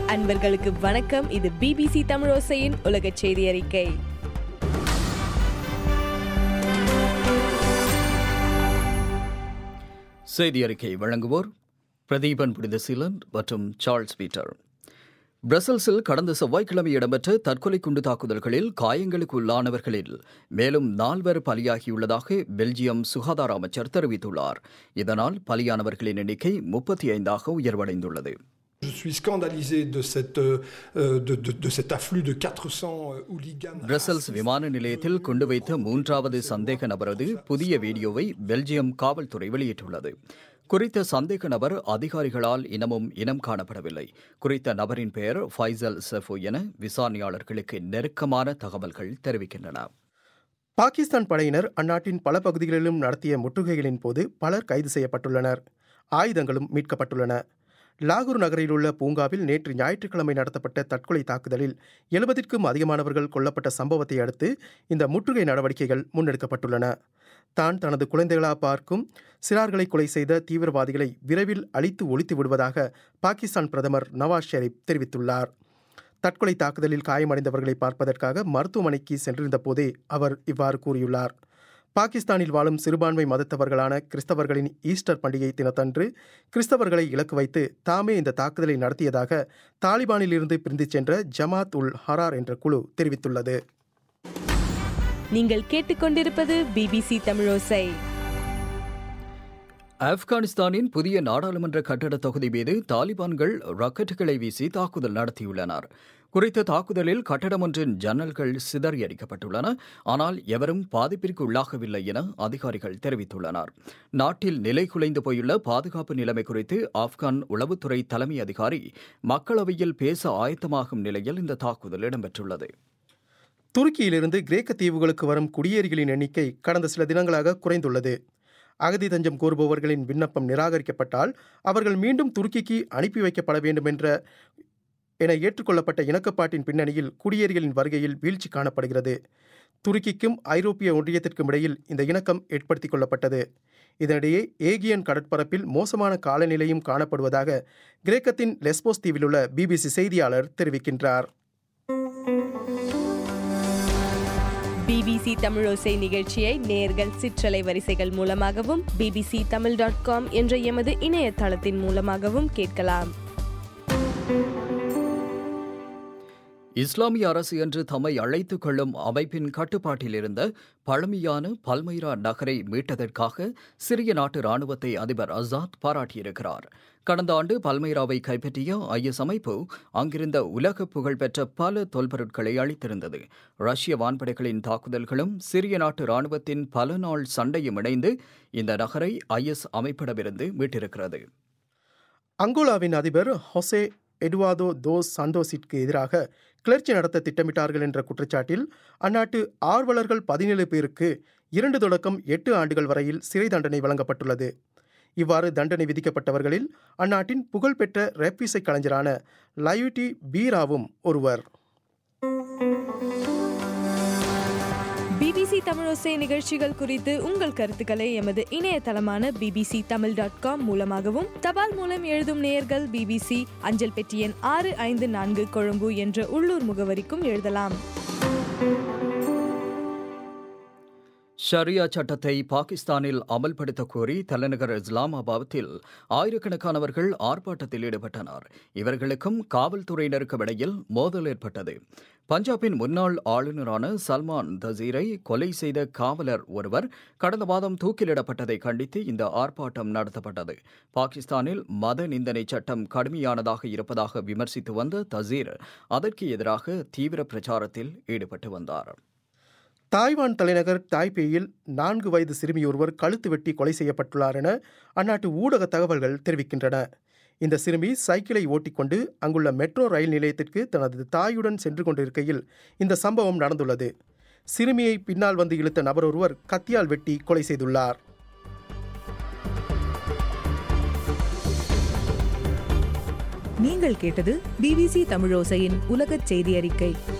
அன்பர்களுக்கு வணக்கம் இது பிபிசி தமிழோசையின் உலக செய்தி அறிக்கை செய்தி அறிக்கை வழங்குவோர் பிரதீபன் புனிதசீலன் மற்றும் சார்ல்ஸ் பீட்டர் பிரசல்ஸில் கடந்த செவ்வாய்க்கிழமை இடம்பெற்ற தற்கொலை குண்டு தாக்குதல்களில் காயங்களுக்கு உள்ளானவர்களில் மேலும் நால்வர் பலியாகியுள்ளதாக பெல்ஜியம் சுகாதார அமைச்சர் தெரிவித்துள்ளார் இதனால் பலியானவர்களின் எண்ணிக்கை முப்பத்தி ஐந்தாக உயர்வடைந்துள்ளது Je suis scandalisé de, cette, euh, de, de, de cet afflux de 400 hooligans. Brussels விமான நிலையத்தில் கொண்டு வைத்த மூன்றாவது சந்தேக நபரது புதிய வீடியோவை பெல்ஜியம் காவல்துறை வெளியிட்டுள்ளது குறித்த சந்தேக நபர் அதிகாரிகளால் இனமும் இனம் காணப்படவில்லை குறித்த நபரின் பெயர் ஃபைசல் செஃபு என விசாரணையாளர்களுக்கு நெருக்கமான தகவல்கள் தெரிவிக்கின்றன பாகிஸ்தான் படையினர் அந்நாட்டின் பல பகுதிகளிலும் நடத்திய முற்றுகைகளின் போது பலர் கைது செய்யப்பட்டுள்ளனர் ஆயுதங்களும் மீட்கப்பட்டுள்ளன லாகூர் நகரில் உள்ள பூங்காவில் நேற்று ஞாயிற்றுக்கிழமை நடத்தப்பட்ட தற்கொலை தாக்குதலில் எழுபதிற்கும் அதிகமானவர்கள் கொல்லப்பட்ட சம்பவத்தை அடுத்து இந்த முற்றுகை நடவடிக்கைகள் முன்னெடுக்கப்பட்டுள்ளன தான் தனது குழந்தைகளா பார்க்கும் சிறார்களை கொலை செய்த தீவிரவாதிகளை விரைவில் அழித்து ஒழித்து விடுவதாக பாகிஸ்தான் பிரதமர் நவாஸ் ஷெரீப் தெரிவித்துள்ளார் தற்கொலை தாக்குதலில் காயமடைந்தவர்களை பார்ப்பதற்காக மருத்துவமனைக்கு சென்றிருந்த போதே அவர் இவ்வாறு கூறியுள்ளார் பாகிஸ்தானில் வாழும் சிறுபான்மை மதத்தவர்களான கிறிஸ்தவர்களின் ஈஸ்டர் பண்டிகை தினத்தன்று கிறிஸ்தவர்களை இலக்கு வைத்து தாமே இந்த தாக்குதலை நடத்தியதாக தாலிபானில் இருந்து பிரிந்து சென்ற ஜமாத் உல் ஹரார் என்ற குழு தெரிவித்துள்ளது நீங்கள் கேட்டுக்கொண்டிருப்பது பிபிசி தமிழோசை ஆப்கானிஸ்தானின் புதிய நாடாளுமன்ற கட்டட தொகுதி மீது தாலிபான்கள் ராக்கெட்டுகளை வீசி தாக்குதல் நடத்தியுள்ளனர் குறித்த தாக்குதலில் கட்டடம் ஒன்றின் ஜன்னல்கள் சிதறியடிக்கப்பட்டுள்ளன ஆனால் எவரும் பாதிப்பிற்கு உள்ளாகவில்லை என அதிகாரிகள் தெரிவித்துள்ளனர் நாட்டில் நிலை குலைந்து போயுள்ள பாதுகாப்பு நிலைமை குறித்து ஆப்கான் உளவுத்துறை தலைமை அதிகாரி மக்களவையில் பேச ஆயத்தமாகும் நிலையில் இந்த தாக்குதல் இடம்பெற்றுள்ளது துருக்கியிலிருந்து கிரேக்க தீவுகளுக்கு வரும் குடியேறிகளின் எண்ணிக்கை கடந்த சில தினங்களாக குறைந்துள்ளது அகதி தஞ்சம் கோருபவர்களின் விண்ணப்பம் நிராகரிக்கப்பட்டால் அவர்கள் மீண்டும் துருக்கிக்கு அனுப்பி வைக்கப்பட வேண்டும் என்ற என ஏற்றுக்கொள்ளப்பட்ட இணக்கப்பாட்டின் பின்னணியில் குடியேறிகளின் வருகையில் வீழ்ச்சி காணப்படுகிறது துருக்கிக்கும் ஐரோப்பிய ஒன்றியத்திற்கும் இடையில் இந்த இணக்கம் ஏற்படுத்திக் கொள்ளப்பட்டது இதனிடையே ஏகியன் கடற்பரப்பில் மோசமான காலநிலையும் காணப்படுவதாக கிரேக்கத்தின் லெஸ்போஸ் தீவிலுள்ள பிபிசி செய்தியாளர் தெரிவிக்கின்றார் பிபிசி தமிழோசை நிகழ்ச்சியை நேர்கள் சிற்றலை வரிசைகள் மூலமாகவும் பிபிசி தமிழ் டாட் காம் என்ற எமது இணையதளத்தின் மூலமாகவும் கேட்கலாம் இஸ்லாமிய அரசு என்று தம்மை அழைத்துக் கொள்ளும் அமைப்பின் கட்டுப்பாட்டில் இருந்த பழமையான பல்மைரா நகரை மீட்டதற்காக சிறிய நாட்டு ராணுவத்தை அதிபர் அசாத் பாராட்டியிருக்கிறார் கடந்த ஆண்டு பல்மைராவை கைப்பற்றிய ஐஎஸ் அமைப்பு அங்கிருந்த உலக புகழ்பெற்ற பல தொல்பொருட்களை அளித்திருந்தது ரஷ்ய வான்படைகளின் தாக்குதல்களும் சிறிய நாட்டு ராணுவத்தின் பல நாள் சண்டையும் இணைந்து இந்த நகரை ஐஎஸ் அமைப்பிடமிருந்து மீட்டிருக்கிறது அங்கோலாவின் அதிபர் ஹொசே எடுவாதோ தோஸ் சந்தோஸிற்கு எதிராக கிளர்ச்சி நடத்த திட்டமிட்டார்கள் என்ற குற்றச்சாட்டில் அந்நாட்டு ஆர்வலர்கள் பதினேழு பேருக்கு இரண்டு தொடக்கம் எட்டு ஆண்டுகள் வரையில் சிறை தண்டனை வழங்கப்பட்டுள்ளது இவ்வாறு தண்டனை விதிக்கப்பட்டவர்களில் அந்நாட்டின் புகழ்பெற்ற ரேப் இசை கலைஞரான லயுட்டி பீராவும் ஒருவர் பிபிசி தமிழோசை நிகழ்ச்சிகள் குறித்து உங்கள் கருத்துக்களை எமது இணையதளமான பிபிசி தமிழ் டாட் காம் மூலமாகவும் தபால் மூலம் எழுதும் நேயர்கள் பிபிசி அஞ்சல் பெட்டி எண் ஆறு ஐந்து நான்கு கொழும்பு என்ற உள்ளூர் முகவரிக்கும் எழுதலாம் ஷரியா சட்டத்தை பாகிஸ்தானில் அமல்படுத்த கோரி தலைநகர் இஸ்லாமாபாத்தில் ஆயிரக்கணக்கானவர்கள் ஆர்ப்பாட்டத்தில் ஈடுபட்டனர் இவர்களுக்கும் காவல்துறையினருக்கும் இடையில் மோதல் ஏற்பட்டது பஞ்சாபின் முன்னாள் ஆளுநரான சல்மான் தசீரை கொலை செய்த காவலர் ஒருவர் கடந்த மாதம் தூக்கிலிடப்பட்டதை கண்டித்து இந்த ஆர்ப்பாட்டம் நடத்தப்பட்டது பாகிஸ்தானில் மத நிந்தனை சட்டம் கடுமையானதாக இருப்பதாக விமர்சித்து வந்த தசீர் அதற்கு எதிராக தீவிர பிரச்சாரத்தில் ஈடுபட்டு வந்தார் தாய்வான் தலைநகர் தாய்பேயில் நான்கு வயது சிறுமியொருவர் கழுத்து வெட்டி கொலை செய்யப்பட்டுள்ளார் என அந்நாட்டு ஊடக தகவல்கள் தெரிவிக்கின்றன இந்த சிறுமி சைக்கிளை ஓட்டிக்கொண்டு அங்குள்ள மெட்ரோ ரயில் நிலையத்திற்கு தனது தாயுடன் சென்று கொண்டிருக்கையில் இந்த சம்பவம் நடந்துள்ளது சிறுமியை பின்னால் வந்து இழுத்த நபர் ஒருவர் கத்தியால் வெட்டி கொலை செய்துள்ளார் நீங்கள் கேட்டது பிபிசி தமிழோசையின் உலகச் செய்தி அறிக்கை